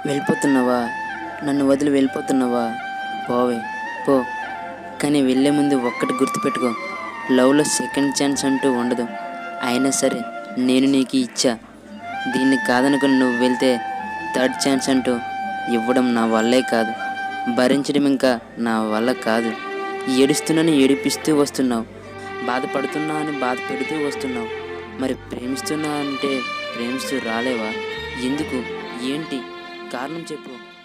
వెళ్ళిపోతున్నావా నన్ను వదిలి వెళ్ళిపోతున్నావా పోవే పో కానీ వెళ్ళే ముందు ఒక్కటి గుర్తుపెట్టుకో లవ్లో సెకండ్ ఛాన్స్ అంటూ ఉండదు అయినా సరే నేను నీకు ఇచ్చా దీన్ని కాదనుకుని నువ్వు వెళ్తే థర్డ్ ఛాన్స్ అంటూ ఇవ్వడం నా వల్లే కాదు భరించడం ఇంకా నా వల్ల కాదు ఏడుస్తున్నాను ఏడిపిస్తూ వస్తున్నావు బాధపడుతున్నా అని బాధ పెడుతూ వస్తున్నావు మరి ప్రేమిస్తున్నా అంటే ప్రేమిస్తూ రాలేవా ఎందుకు ఏంటి కారణం చెప్పు